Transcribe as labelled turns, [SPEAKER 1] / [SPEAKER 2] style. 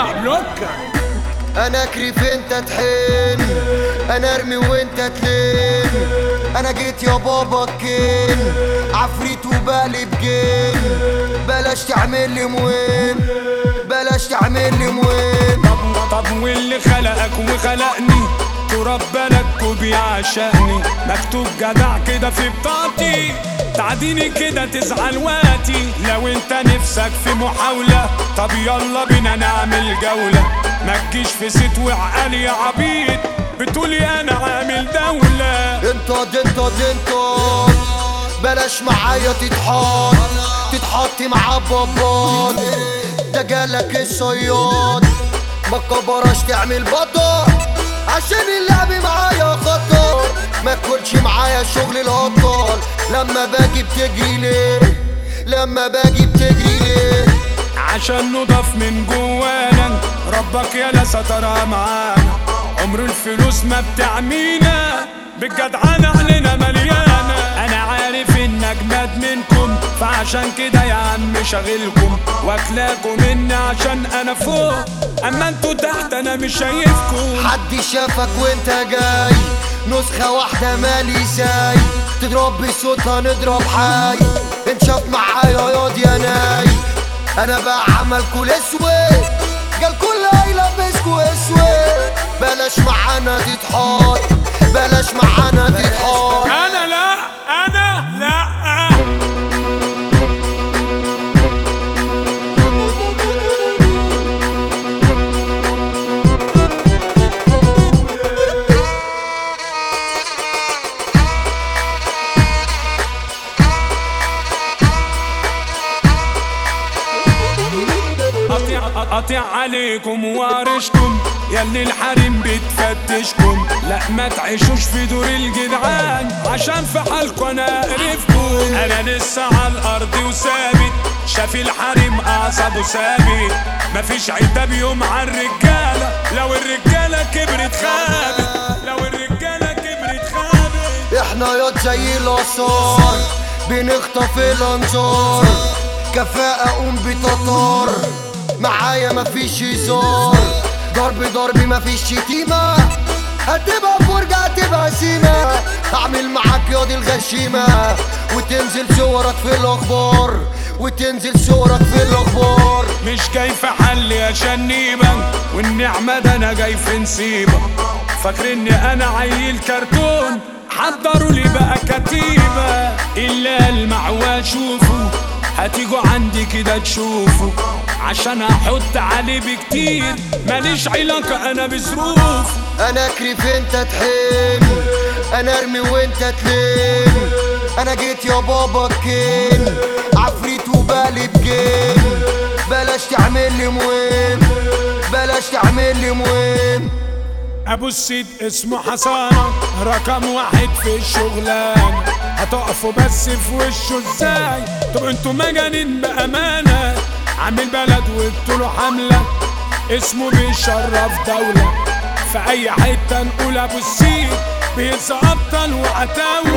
[SPEAKER 1] بلوكة بلوكة
[SPEAKER 2] انا كريف انت تحن انا ارمي وانت تلين انا جيت يا بابا الكين عفريت وبقلب جن بلاش تعمل لي موين بلاش تعمل لي موين
[SPEAKER 1] طب طب واللي خلقك وخلقني تراب بالك وبيعشقني مكتوب جدع كده في بطاقتي تعديني كده تزعل وقتي لو انت نفسك في محاولة طب يلا بينا نعمل جولة ما تجيش في ست وعقالي يا عبيط بتقولي انا عامل دولة
[SPEAKER 2] انت انت انت بلاش معايا تتحط تتحط مع بابات ده جالك الصياد ما تكبرش تعمل بطل عشان اللعب معايا خطر ما تكونش معايا شغل الهطال لما باجي بتجري ليه لما باجي بتجري ليه
[SPEAKER 1] عشان نضاف من جوانا ربك يا سترها معانا عمر الفلوس ما بتعمينا بالجدعانة علينا مليانة أنا عارف إن أجمد منكم فعشان كده يا عم شاغلكم واكلاكم مني عشان أنا فوق أما انتوا تحت أنا مش شايفكم
[SPEAKER 2] حد شافك وانت جاي نسخة واحدة مالي زي تضرب بصوتها نضرب حي انشاف معايا ياض يا ناي انا بقى عملكوا الاسود قال كل هيلبسكوا اسود بلاش معانا تتحط بلاش معانا تتحط
[SPEAKER 1] أنا لا أنا لا قطيع قطيع عليكم وارشكم ياللي الحريم بتفتشكم لا ما تعيشوش في دور الجدعان عشان في حالكم انا قرفكم انا لسه على الارض وثابت شاف الحريم اعصابه ثابت مفيش عتاب يوم على الرجاله لو الرجاله كبرت خابت لو الرجاله كبرت خابت
[SPEAKER 2] احنا ياض زي الاثار بنخطف الانظار كفاءة قوم بتطار معايا مفيش هزار ضرب ضرب مفيش شتيمة هتبقى فرجة هتبقى سيمة هعمل معاك ياض الغشيمة وتنزل صورك في الاخبار وتنزل صورك في الاخبار
[SPEAKER 1] مش جاي في حل يا شنيبة والنعمة ده انا جاي في نسيبة فاكر اني انا عيل كرتون حضروا لي بقى كتيبة الا المعوى شوفوا هتيجوا عندي كده تشوفوا عشان احط عليه بكتير ماليش علاقة انا بظروف
[SPEAKER 2] انا كريف انت تحن انا ارمي وانت تلين انا جيت يا بابا الكين عفريت وبقلب جن بلاش تعمل لي مهم بلاش تعمل لي مهم
[SPEAKER 1] ابو السيد اسمه حسانة رقم واحد في الشغلانة هتقفوا بس في وشه ازاي طب انتوا مجانين بامانة عامل بلد وانتوا حملة اسمه بيشرف دولة في اي حتة نقول ابو السيد بينسى ابطال وعتاولة